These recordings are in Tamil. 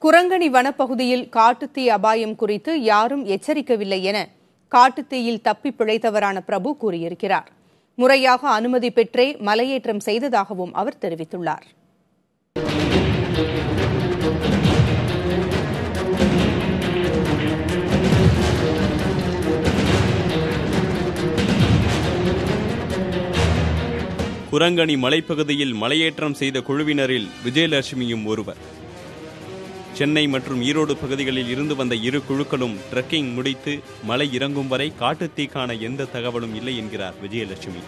குரங்கணி வனப்பகுதியில் காட்டுத்தீ அபாயம் குறித்து யாரும் எச்சரிக்கவில்லை என காட்டுத்தீயில் தப்பி பிழைத்தவரான பிரபு கூறியிருக்கிறார் முறையாக அனுமதி பெற்றே மலையேற்றம் செய்ததாகவும் அவர் தெரிவித்துள்ளார் குரங்கணி மலைப்பகுதியில் மலையேற்றம் செய்த குழுவினரில் விஜயலட்சுமியும் ஒருவர் சென்னை மற்றும் ஈரோடு பகுதிகளில் இருந்து வந்த இரு குழுக்களும் ட்ரெக்கிங் முடித்து மலை இறங்கும் வரை காட்டுத்தீக்கான எந்த தகவலும் இல்லை என்கிறார் விஜயலட்சுமி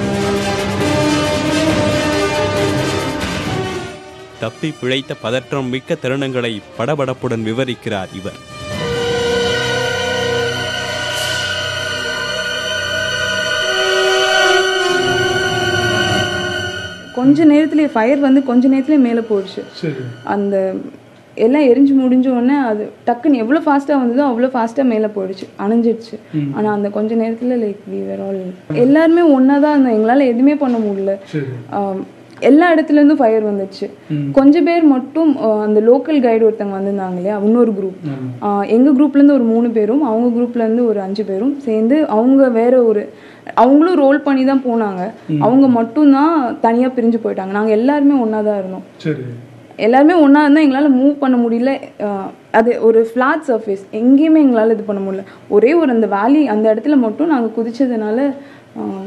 தப்பி பிழைத்த பதற்றம் மிக்க தருணங்களை படபடப்புடன் விவரிக்கிறார் இவர் கொஞ்ச நேரத்துலேயே ஃபயர் வந்து கொஞ்ச நேரத்துலேயே மேலே போயிடுச்சு சரி அந்த எல்லாம் எரிஞ்சு முடிஞ்ச உடனே அது டக்குன்னு எவ்வளோ ஃபாஸ்ட்டாக வந்ததோ அவ்வளோ ஃபாஸ்ட்டாக மேலே போயிடுச்சு அணைஞ்சிடுச்சு ஆனால் அந்த கொஞ்ச நேரத்தில் லைக் வி வேர் ஆல் எல்லாருமே ஒன்றா தான் இருந்தோம் எங்களால் எதுவுமே பண்ண முடியல சரி ஆம், எல்லா இடத்துல இருந்தும் ஃபயர் வந்துச்சு கொஞ்ச பேர் மட்டும் ஆ, அந்த லோக்கல் கைடு ஒருத்தவங்க வந்திருந்தாங்க இல்லையா இன்னொரு குரூப் எங்க குரூப்ல இருந்து ஒரு மூணு பேரும் அவங்க குரூப்ல இருந்து ஒரு அஞ்சு பேரும் சேர்ந்து அவங்க வேற ஒரு அவங்களும் ரோல் பண்ணி தான் போனாங்க அவங்க மட்டும்தான் தனியா பிரிஞ்சு போயிட்டாங்க நாங்க எல்லாருமே ஒண்ணா தான் இருந்தோம் சரி எல்லாருமே ஒன்றா இருந்தால் எங்களால் மூவ் பண்ண முடியல அஹ் அது ஒரு ஃப்ளாட் சர்ஃபேஸ் எங்கேயுமே எங்களால் இது பண்ண முடியல ஒரே ஒரு அந்த வேலி அந்த இடத்துல மட்டும் நாங்கள் குதிச்சதுனால அஹ்,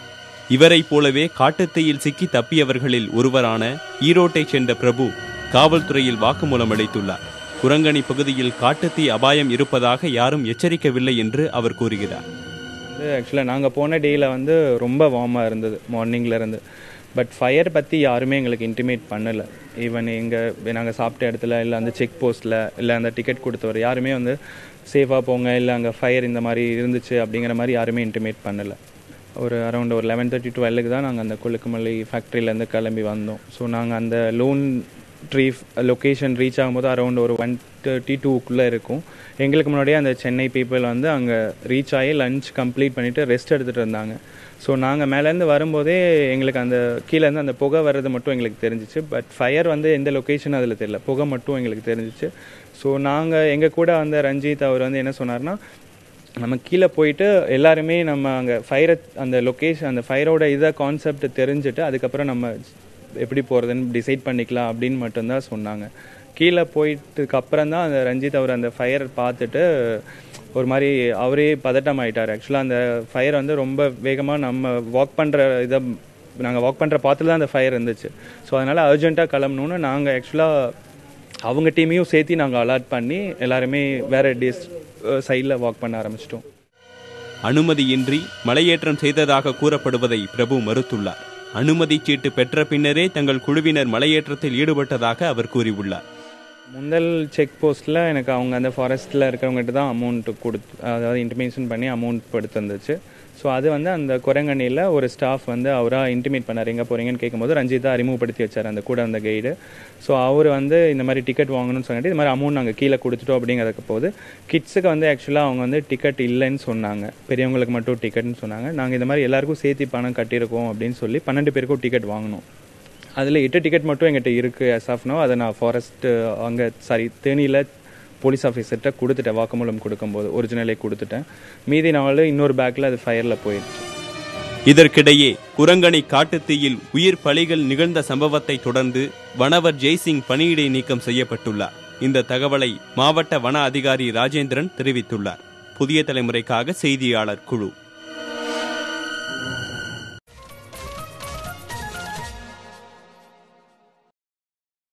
இவரைப் போலவே காட்டுத்தீயில் சிக்கி தப்பியவர்களில் ஒருவரான ஈரோட்டைச் சேர்ந்த பிரபு காவல்துறையில் வாக்குமூலம் அளித்துள்ளார் குரங்கணி பகுதியில் காட்டுத்தீ அபாயம் இருப்பதாக யாரும் எச்சரிக்கவில்லை என்று அவர் கூறுகிறார் வந்து ஆக்சுவலாக நாங்கள் போன டேயில் வந்து ரொம்ப வார்மாக இருந்தது மார்னிங்கில் இருந்து பட் ஃபயர் பற்றி யாருமே எங்களுக்கு இன்டிமேட் பண்ணலை ஈவன் எங்கள் நாங்கள் சாப்பிட்ட இடத்துல இல்லை அந்த செக் போஸ்ட்டில் இல்லை அந்த டிக்கெட் கொடுத்தவர் யாருமே வந்து சேஃபாக போங்க இல்லை அங்கே ஃபயர் இந்த மாதிரி இருந்துச்சு அப்படிங்கிற மாதிரி யாருமே இன்டிமேட் பண்ணலை ஒரு அரௌண்ட் ஒரு லெவன் தேர்ட்டி டுவெல்லுக்கு தான் நாங்கள் அந்த கொழுக்குமலை ஃபேக்ட்ரியிலேருந்து கிளம்பி வந்தோம் ஸோ நாங்கள் அந்த லோன் ட்ரீ லொக்கேஷன் ரீச் ஆகும்போது அரௌண்ட் ஒரு ஒன் தேர்ட்டி டூக்குள்ளே இருக்கும் எங்களுக்கு முன்னாடியே அந்த சென்னை பீப்புள் வந்து அங்கே ரீச் ஆகி லஞ்ச் கம்ப்ளீட் பண்ணிவிட்டு ரெஸ்ட் எடுத்துகிட்டு இருந்தாங்க ஸோ நாங்கள் மேலேருந்து வரும்போதே எங்களுக்கு அந்த கீழேருந்து அந்த புகை வர்றது மட்டும் எங்களுக்கு தெரிஞ்சிச்சு பட் ஃபயர் வந்து எந்த லொக்கேஷன் அதில் தெரியல புகை மட்டும் எங்களுக்கு தெரிஞ்சிச்சு ஸோ நாங்கள் எங்கள் கூட வந்த ரஞ்சித் அவர் வந்து என்ன சொன்னார்னா நம்ம கீழே போயிட்டு எல்லாருமே நம்ம அங்கே ஃபயரை அந்த லொக்கேஷன் அந்த ஃபயரோட இதை கான்செப்ட் தெரிஞ்சுட்டு அதுக்கப்புறம் நம்ம எப்படி போகிறதுன்னு டிசைட் பண்ணிக்கலாம் அப்படின்னு மட்டும்தான் சொன்னாங்க கீழே போயிட்டுக்கு அப்புறம் தான் அந்த ரஞ்சித் அவர் அந்த ஃபயர் பார்த்துட்டு ஒரு மாதிரி அவரே பதட்டம் ஆயிட்டார் ஆக்சுவலாக அந்த ஃபயர் வந்து ரொம்ப வேகமாக நம்ம வாக் பண்ணுற இதை நாங்கள் வாக் பண்ணுற பாத்தில் தான் அந்த ஃபயர் இருந்துச்சு ஸோ அதனால் அர்ஜென்ட்டாக கிளம்பணுன்னு நாங்கள் ஆக்சுவலாக அவங்க டீமையும் சேர்த்து நாங்கள் அலாட் பண்ணி எல்லாருமே வேறு டிஸ் சைடில் வாக் பண்ண ஆரம்பிச்சிட்டோம் அனுமதியின்றி மலையேற்றம் செய்ததாக கூறப்படுவதை பிரபு மறுத்துள்ளார் அனுமதி சீட்டு பெற்ற பின்னரே தங்கள் குழுவினர் மலையேற்றத்தில் ஈடுபட்டதாக அவர் கூறியுள்ளார் முதல் செக் போஸ்ட்டில் எனக்கு அவங்க அந்த ஃபாரஸ்ட்டில் இருக்கிறவங்ககிட்ட தான் அமௌண்ட் கொடுத்து அதாவது இன்டிமேஷன் பண்ணி அமௌண்ட் கொடுத்து வந்துச்சு ஸோ அது வந்து அந்த குரங்கணியில் ஒரு ஸ்டாஃப் வந்து அவராக இன்டிமேட் பண்ணார் எங்கே போகிறீங்கன்னு கேட்கும்போது ரஞ்சிதா அறிமுகப்படுத்தி வச்சார் அந்த கூட அந்த கைடு ஸோ அவர் வந்து இந்த மாதிரி டிக்கெட் வாங்கணும்னு சொல்லிட்டு இந்த மாதிரி அமௌண்ட் நாங்கள் கீழே கொடுத்துட்டோம் அப்படிங்கிறதுக்கு போது கிட்ஸுக்கு வந்து ஆக்சுவலாக அவங்க வந்து டிக்கெட் இல்லைன்னு சொன்னாங்க பெரியவங்களுக்கு மட்டும் டிக்கெட்னு சொன்னாங்க நாங்கள் இந்த மாதிரி எல்லாருக்கும் சேர்த்து பணம் கட்டியிருக்கோம் அப்படின்னு சொல்லி பன்னெண்டு பேருக்கும் டிக்கெட் வாங்கினோம் அதில் எட்டு டிக்கெட் மட்டும் எங்கிட்ட இருக்குது as of now அதை நான் ஃபாரஸ்ட் அங்கே சாரி தேனியில் போலீஸ் ஆஃபீஸர்கிட்ட கொடுத்துட்டேன் வாக்குமூலம் கொடுக்கும்போது ஒரிஜினலே கொடுத்துட்டேன் மீதி நாள் இன்னொரு பேக்கில் அது ஃபயரில் போயிடுச்சு இதற்கிடையே குரங்கணி காட்டுத்தீயில் உயிர் பலிகள் நிகழ்ந்த சம்பவத்தை தொடர்ந்து வனவர் ஜெய்சிங் பணியிடை நீக்கம் செய்யப்பட்டுள்ளார் இந்த தகவலை மாவட்ட வன அதிகாரி ராஜேந்திரன் தெரிவித்துள்ளார் புதிய தலைமுறைக்காக செய்தியாளர் குழு